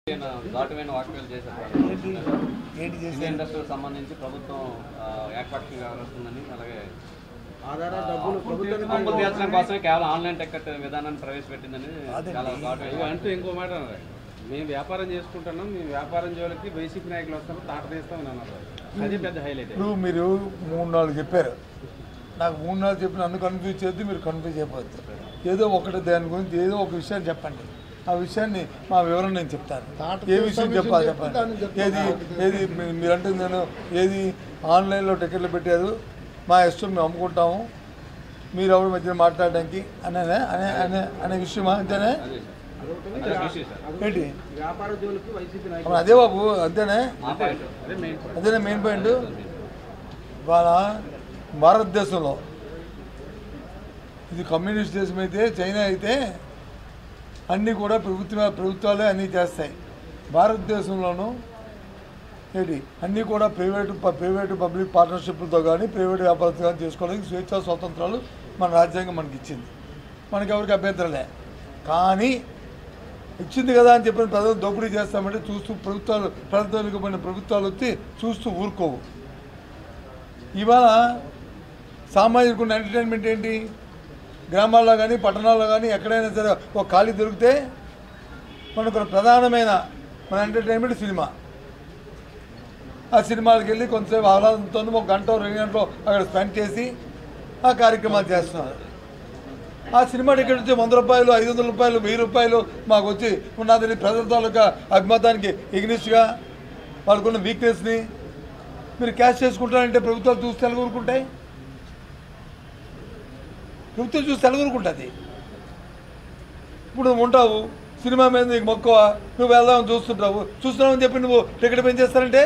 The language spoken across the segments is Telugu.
ఈయన ఘాటుమైన వ్యాఖ్యలు చేశారు ఏంటి ఏంటి సినీ చేశారు ఇండస్ట్రీకి సంబంధించి ప్రభుత్వం ఆ, ఏకపక్షంగా వ్యవహరిస్తుందని అలాగే ఆధార డబ్బులు ప్రభుత్వానికి అప్పులు తీర్చడం కోసమే కేవలం ఆన్లైన్ టికెట్ విధానాన్ని ప్రవేశపెట్టిందని అదండి. చాలా ఇదిగో ఘాటుగా అంటూ ఇంకో మాట అన్నారు మేము వ్యాపారం చేసుకుంటున్నాం మేము వ్యాపారం జోలికి వైసీపీ నాయకులు వస్తారు తాట తీస్తామని అన్నారు అదే పెద్ద హైలైట్ ఇప్పుడు మీరు మూడు నాలుగు చెప్పారు నాకు మూడు నాలుగు చెప్పిన నన్ను కన్ఫ్యూజ్ చేద్దు మీరు కన్ఫ్యూజ్ అయిపోద్దు ఏదో ఒకటి దాని గురించి ఏదో ఒక విషయాన్ని చెప్పండి ఆ విషయాన్ని మా వివరణ నేను చెప్తాను ఏ విషయం చెప్పాలి చెప్పండి ఏది ఏది మీ- మీరు అంటే నేను ఏది ఆన్లైన్లో టికెట్లు పెట్టారు మా ఇష్టం మేము అమ్ముకుంటాము మీరు ఎవరి మధ్య మాట్లాడడానికి అనే అనే అనే అనే విషయమా అంతేనే అదే సార్ అదే విషయం సార్ ఏంటి వ్యాపార జోలికి వైసీపీ నాయకులు అవును, అదే బాబు అంతేనే మా పాయింట్ అదే మెయిన్ అదేనా మెయిన్ పాయింట్ ఇవాళ భారతదేశంలో ఇది కమ్యూనిస్ట్ దేశం అయితే చైనా అయితే అన్నీ కూడా ప్రభుత్వ ప్రభుత్వాలే అన్నీ చేస్తాయి భారతదేశంలోనూ ఏంటి అన్నీ కూడా ప్రైవేటు ప- ప్రైవేటు పబ్లిక్ పార్ట్నర్షిప్లతో కానీ ప్రైవేట్ వ్యాపారతో కానీ చేసుకోవడానికి స్వేచ్ఛా స్వాతంత్రాలు మన రాజ్యాంగం మనకి ఇచ్చింది మనకి ఎవరికి అభ్యంతరలే కానీ ఇచ్చింది కదా అని చెప్పిన ప్రజలు దోపిడీ చేస్తామంటే చూస్తూ ప్రభుత్వాలు ప్రభుత్వానికి పోయిన ప్రభుత్వాలు వచ్చి చూస్తూ ఊరుకోవు ఇవాళ సామాజిక ఎంటర్టైన్మెంట్ ఏంటి గ్రామాల్లో కానీ పట్టణాల్లో కానీ ఎక్కడైనా సరే ఒక ఖాళీ దొరికితే మనకు ఒక ప్రధానమైన మన ఎంటర్టైన్మెంట్ సినిమా ఆ సినిమాలకు వెళ్ళి కొంతసేపు ఆహ్లాదంతో ఒక గంట రెండు గంటలు అక్కడ స్పెండ్ చేసి ఆ కార్యక్రమాలు చేస్తున్నారు ఆ సినిమా టికెట్ వచ్చి వంద రూపాయలు ఐదు వందల రూపాయలు వెయ్యి రూపాయలు మాకు వచ్చి ఉన్నదని ప్రజల తాలూకా అభిమతానికి ఎగ్నిస్ట్గా వాళ్ళకున్న వీక్నెస్ని మీరు క్యాష్ చేసుకుంటారంటే ప్రభుత్వాలు చూసి తెలగూరుకుంటాయి ప్రభుత్వం చూసి తెలగూరుకుంటుంది ఇప్పుడు నువ్వు ఉంటావు సినిమా మీద నీకు మక్కువ నువ్వు వెళ్దామని చూస్తుంటావు చూస్తున్నావు అని చెప్పి నువ్వు టికెట్ పెంచేస్తానంటే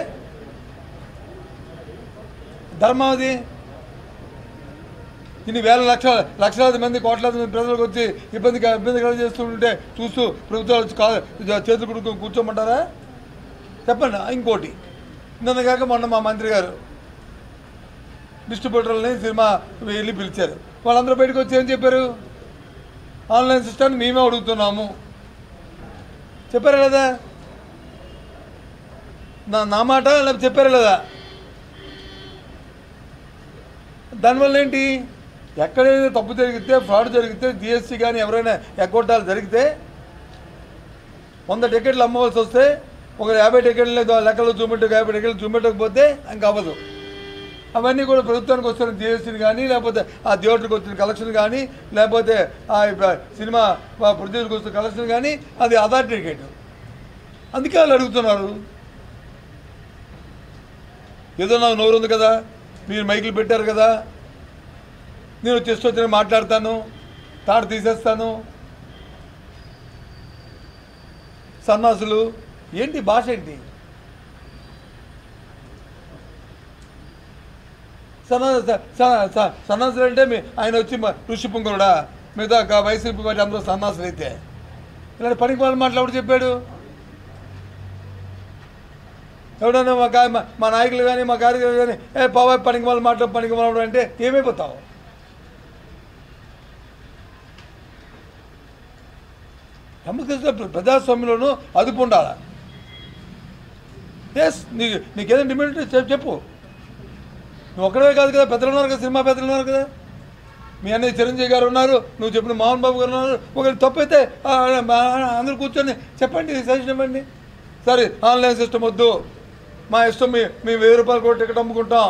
ధర్మం అది ఇన్ని వేల లక్షల లక్షలాది మంది కోట్లాది మంది ప్రజలకు వచ్చి ఇబ్బంది ఇబ్బంది కలుగ చేస్తుంటే చూస్తూ ప్రభుత్వాలు వచ్చి కా చేతులు కొడుకు కూర్చోమంటారా చెప్పండి ఇంకోటి నిన్న కాక మొన్న మా మంత్రి గారు డిస్ట్రిబ్యూటర్లని సినిమా వెళ్ళి పిలిచారు వాళ్ళందరూ బయటకు వచ్చి ఏం చెప్పారు ఆన్లైన్ సిస్టమ్ని మేమే అడుగుతున్నాము చెప్పారా లేదా నా నా మాట లేకపోతే చెప్పారా లేదా దానివల్ల ఏంటి ఎక్కడైనా తప్పు జరిగితే ఫ్రాడ్ జరిగితే జిఎస్టీ కానీ ఎవరైనా ఎగ్గొట్టాలు జరిగితే వంద టికెట్లు అమ్మవలసి వస్తే ఒక యాభై టికెట్లు లెక్కలు చూపెట్టు యాభై టికెట్లు చూపెట్టకపోతే ఇంకా అవ్వదు అవన్నీ కూడా ప్రభుత్వానికి వస్తున్న జిఎస్టీని కానీ లేకపోతే ఆ థియేటర్కి వచ్చిన కలెక్షన్ కానీ లేకపోతే ఆ ఇప్ప- సినిమా ప్రొడ్యూసర్కి వస్తున్న కలెక్షన్ కానీ అది ఆధార్ టికెట్ అందుకే వాళ్ళు అడుగుతున్నారు ఏదో నాకు నోరు ఉంది కదా మీరు మైకులు పెట్టారు కదా నేను చెస్ట్ వచ్చిన మాట్లాడతాను తాడు తీసేస్తాను సన్నాసులు ఏంటి భాష ఏంటి సన్నా స- స- స- సన్నాసులు అంటే మీ ఆయన వచ్చి మ- ఋషి పుంగరుడా మిగతా గా- వైసీపీ పార్టీ అందరూ సన్నాసులు అయితే ఇలాంటి పనికి వాళ్ళు మాట్లాడు చెప్పాడు ఎవడన్నా మా కా- మా- మా నాయకులు కానీ మా కార్యకర్తలు కానీ ఏ పవై పనికి వాళ్ళు మాట్లాడు పనికి వాళ్ళు అంటే ఏమైపోతావు డెమోక్రసీలో ప్రజాస్వామ్యంలోనూ అదుపు ఉండాలి ఎస్ నీకు నీకేదైనా డిమాండ్ ఉంటే చెప్- చెప్పు నువ్వు ఒక్కడే కాదు కదా పెద్దలు ఉన్నారు కదా సినిమా పెద్దలు ఉన్నారు కదా మీ అన్నయ్య చిరంజీవి గారు ఉన్నారు నువ్వు చెప్పిన మోహన్ బాబు గారు ఉన్నారు ఒకవేళ తప్పు అయితే ఆ, ఆ, అందరూ కూర్చొని చెప్పండి సజెషన్ ఇవ్వండి సరే ఆన్లైన్ సిస్టమ్ వద్దు మా ఇష్టం మీ మేము వెయ్యి రూపాయలు కూడా టికెట్ అమ్ముకుంటాం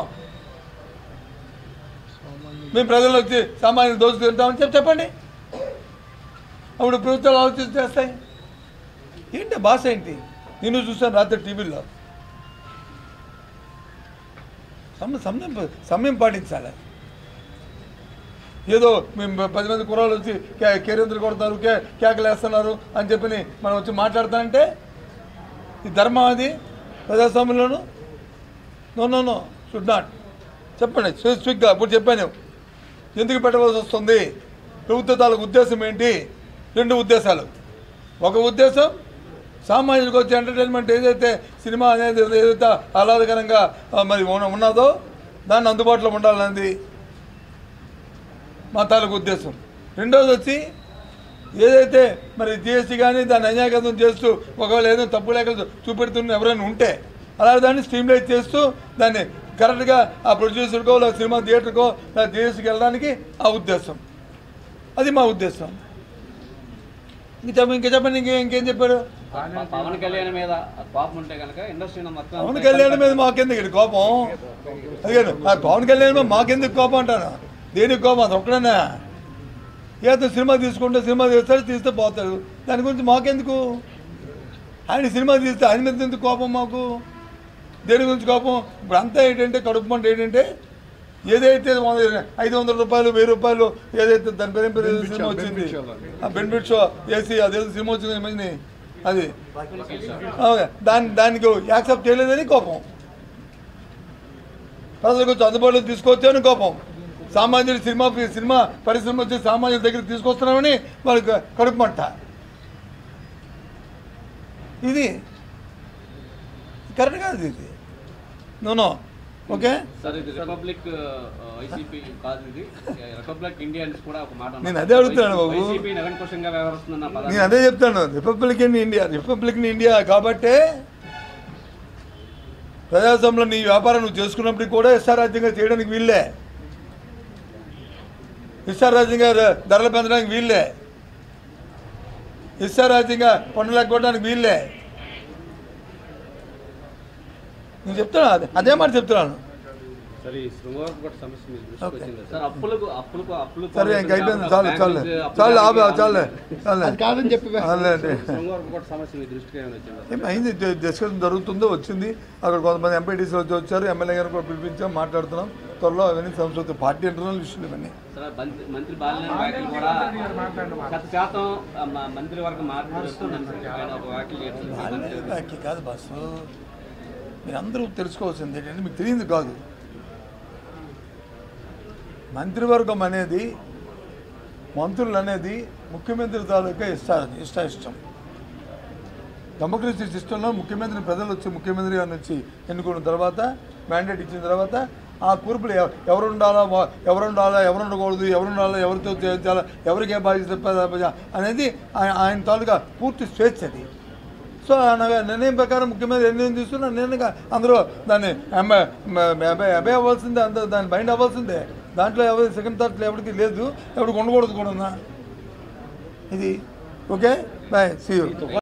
మేము ప్రజలు వచ్చి సామాన్యులు దోషి తింటామని చెప్పి చెప్పండి అప్పుడు ప్రభుత్వాలు ఆలోచన చేస్తాయి ఏంటి భాష ఏంటి నేను చూసాను రాత్రి టీవీలో సమయం సమయం సమయం పాటించాలి ఏదో మేము పది మంది కుర్రాళ్ళు వచ్చి కే కేరింతలు కొడతారు కే కేకలు వేస్తున్నారు అని చెప్పి మనం వచ్చి మాట్లాడతానంటే ఈ ధర్మం అది ప్రజాస్వామ్యంలోను no no no should not చెప్పండి స్పెసిఫిక్గా ఇప్పుడు చెప్పాను ఎందుకు పెట్టవలసి వస్తుంది ప్రభుత్వ తాలూకు ఉద్దేశం ఏంటి రెండు ఉద్దేశాలు ఒక ఉద్దేశం సామాన్యులకు వచ్చే ఎంటర్టైన్మెంట్ ఏదైతే సినిమా అనేది ఏదైతే ఆహ్లాదకరంగా ఆ, మరి ఉన్న- ఉన్నదో దాన్ని అందుబాటులో ఉండాలన్నది మా తాలూకు ఉద్దేశం రెండోది వచ్చి ఏదైతే మరి జిఎస్టీ కానీ దాన్ని అన్యాయకరం చేస్తూ ఒకవేళ ఏదో తప్పు లేక చూపెడుతున్న ఎవరైనా ఉంటే అలాగే దాన్ని స్ట్రీమ్లైజ్ చేస్తూ దాన్ని కరెక్ట్గా ఆ ప్రొడ్యూసర్కో లేదా సినిమా థియేటర్కో లేదా జిఎస్టీకి వెళ్ళడానికి ఆ ఉద్దేశం అది మా ఉద్దేశం ఇంక చెప్ప ఇంకా చెప్పండి ఇంకే ఇంకేం చెప్పాడు ప- పవన్ కళ్యాణ్ మీద కోపం ఉంటే కనుక ఇండస్ట్రీ మొత్తం పవన్ కళ్యాణ్ మీద మాకెందుకు ఇక్కడ కోపం అదిగాను ఆ పవన్ కళ్యాణ్ మీద మాకెందుకు కోపం అంటాను దేనికి కోపం అది ఒక్కడన్నా ఏదో సినిమా తీసుకుంటే సినిమా తీస్తాడు తీస్తే పోతాడు దాని గురించి మాకెందుకు ఆయన సినిమా తీస్తే ఆయన మీద ఎందుకు కోపం మాకు దేని గురించి కోపం ఇప్పుడు అంతా ఏంటంటే కడుపు మంట ఏంటంటే ఏదైతే మన ఐదు వందల రూపాయలు వెయ్యి రూపాయలు ఏదైతే దాని పేరు ఏం పేరు ఏదో సినిమా వచ్చింది ఆ బెనిఫిట్ షో ఏసీ అదేదో సినిమా వచ్చింది ఏమైంది అది అవునా. దాని దానికి యాక్సెప్ట్ చేయలేదని కోపం ప్రజలకు వచ్చి అందుబాటులో తీసుకొచ్చామని కోపం సామాన్యుడు సినిమా సినిమా పరిశ్రమ వచ్చి సామాన్యుల దగ్గరికి తీసుకొస్తున్నామని వాళ్ళకి కడుపు మంట ఇది కరెక్ట్ కాదు ఇది నో ఓకే సార్ ఇది రిపబ్లిక్ వైసీపీ కాదు ఇది రిపబ్లిక్ ఇండియన్స్ కూడా ఒక మాట నేను అదే అడుగుతున్నాను బాబు. వైసీపీ నిరంకుశంగా వ్యవహరిస్తున్న పదాన్ని నేను అదే చెప్తాను రిపబ్లికన్ ఇండియా రిపబ్లికన్ ఇండియా కాబట్టే ప్రజాస్వామ్యంలో నీ వ్యాపారం నువ్వు చేసుకున్నప్పటికీ కూడా ఇష్టారాజ్యంగా చేయడానికి వీళ్ళే ఇష్టారాజ్యంగా ర- ధరలు పెంచడానికి వీళ్ళే ఇష్టారాజ్యంగా పన్నులు ఎక్కొట్టడానికి వీళ్ళే నేను చెప్తాను అదే అదే మాట చెప్తున్నాను సరే ఈ శృంగారపుకోట సమస్య మీ దృష్టికి ఓకే. వచ్చింది సార్ అప్పులకు అప్పులకు అప్పులు సరే ఇంక అయిపోయింది చాలు చాలు చాలు ఆపు చాలు చాలు కాదని చెప్పి చాలండి శృంగారపుకోట సమస్య మీ దృష్టికి ఏమైనా వచ్చిందా ఏం అయింది డి- డిస్కషన్ జరుగుతుందో వచ్చింది అక్కడ కొంతమంది ఎంపీటీసీ వచ్చి వచ్చారు ఎమ్మెల్యే గారు కూడా పిలిపించాం మాట్లాడుతున్నాం త్వరలో అవన్నీ సంస్కృతి పార్టీ ఇంటర్నల్ ఇష్యూలు ఇవన్నీ సార్ మంత్రి మంత్రి బాలినేని వ్యాఖ్యలు కూడా శత శాతం ఆ, మ- మంత్రి వర్గం మార్పు వస్తుందని సార్ ఆయన ఒక వ్యాఖ్యలు చేశారు వాళ్ళే వ్యాఖ్య కాదు బస్సు మీరు అందరూ తెలుసుకోవాల్సింది ఏంటంటే మీకు తెలియదు కాదు మంత్రివర్గం అనేది మంత్రులు అనేది ముఖ్యమంత్రి తాలూకా ఇష్ట ఇష్ట ఇష్టం డెమోక్రసీ సిస్టంలో ముఖ్యమంత్రి ప్రజలు వచ్చి ముఖ్యమంత్రి అని వచ్చి ఎన్నుకున్న తర్వాత మ్యాండేట్ ఇచ్చిన తర్వాత ఆ కూర్పులు ఎవ- ఎవరు ఉండాలా వా- ఎవరు ఉండాలా ఎవరు ఉండకూడదు ఎవరు ఉండాలా ఎవరితో చేయాలా ఎవరికి ఏ బాధ్యత చెప్పాలా అనేది ఆయన ఆయన తాలూకా పూర్తి స్వేచ్ఛ అది సో ఆయన నిర్ణయం ప్రకారం ముఖ్యమంత్రి నిర్ణయం తీసుకున్న నిర్ణయంగా అందరూ దాన్ని అబ్బాయి అబ్బాయి అవ్వాల్సిందే అందరూ దాన్ని బైండ్ అవ్వాల్సిందే దాంట్లో ఎవరి సెకండ్ థాట్లో ఎవరికి లేదు ఎవరికి ఉండకూడదు కూడా ఇది ఓకే బాయ్ సీ యూ